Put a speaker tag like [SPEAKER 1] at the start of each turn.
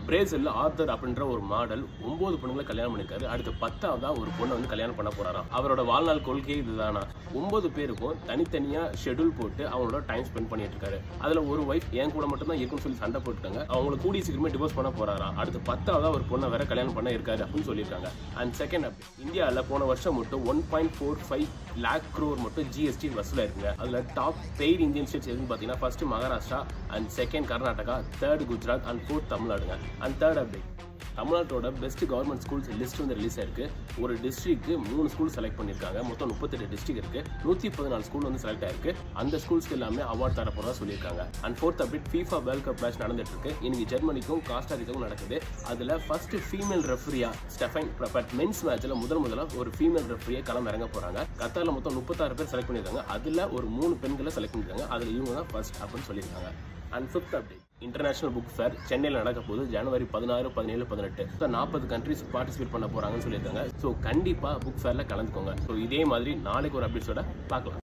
[SPEAKER 1] Brazil Arthur அப்படின்ற ஒரு model ஒன்பது பொண்ணுங்களை கல்யாணம் பண்ணிருக்காரு அடுத்து பத்தாவதா ஒரு பொண்ணை வந்து கல்யாணம் பண்ண போறாராம் அவரோட வாழ்நாள் கொள்கை இதுதானா ஒன்பது பேருக்கும் தனித்தனியா ஷெட்யூல் போட்டு அவங்களோட டைம் ஸ்பெண்ட் பண்ணிட்டு இருக்காரு அதுல ஒரு ஒய்ஃப் என் கூட மட்டும் தான் இருக்குன்னு சொல்லி சண்டை போட்டுட்டாங்க அவங்களை கூடிய சீக்கிரமே டிவோர்ஸ் பண்ண போறாராம் அடுத்து பத்தாவதா ஒரு பொண்ணை வேற கல்யாணம் பண்ண இருக்காரு அப்படின்னு சொல்லியிருக்காங்க அண்ட் செகண்ட் அப்படி இந்தியாவில் போன வருஷம் மட்டும் one point four five lakh crore மட்டும் ஜிஎஸ்டி வசூலா இருக்குங்க அதுல டாப் பெய்ட் இந்தியன் ஸ்டேட்ஸ் எதுன்னு பார்த்தீங்கன்னா first Maharashtra and second Karnataka third Gujarat and fourth தமிழ்நாடுங்க அண்ட் தேர்ட் அப்டேட் தமிழ்நாட்டோட பெஸ்ட் கவர்மெண்ட் ஸ்கூல்ஸ் லிஸ்ட் வந்து ரிலீஸ் ஆயிருக்கு ஒரு டிஸ்ட்ரிக்ட்க்கு மூணு ஸ்கூல் செலக்ட் பண்ணியிருக்காங்க மொத்தம் முப்பத்தெட்டு டிஸ்ட்ரிக்ட் இருக்கு நூற்றி பதினாலு ஸ்கூல் வந்து செலக்ட் ஆயிருக்கு அந்த ஸ்கூல்ஸ்க்கு எல்லாமே அவார்ட் தரப்போறதா சொல்லியிருக்காங்க and fourth update FIFA world cup match நடந்துட்டு இருக்கு இன்னைக்கு ஜெர்மனிக்கும் காஸ்டாரிக்காவும் நடக்குது அதுல ஃபர்ஸ்ட் ஃபீமேல் ரெஃபரியா ஸ்டெஃபைன் பட் மென்ஸ் மேட்ச்ல முதல் முதல்ல ஒரு ஃபீமேல் ரெஃபரியை களம் இறங்க போறாங்க கத்தார்ல மொத்தம் முப்பத்தாறு பேர் செலக்ட் பண்ணியிருக்காங்க அதுல ஒரு மூணு பெண்களை செலக்ட் பண்ணியிருக்காங்க அதுல இவங்க தான் ஃபர்ஸ்ட் அப்படின்னு சொல்லியிருக்காங்க and fifth update international book fair சென்னையில் நடக்க போகுது ஜனவரி பதினாறு பதினேழு பதினெட்டு நாற்பது கண்ட்ரிஸ் பார்ட்டிசிபேட் பண்ண போறாங்கன்னு சொல்லியிருக்காங்க ஸோ கண்டிப்பா புக் ஃபேர்ல கலந்துக்கோங்க ஸோ இதே மாதிரி நாளைக்கு ஒரு அப்டேட்ஸோட பார்க்கலாம்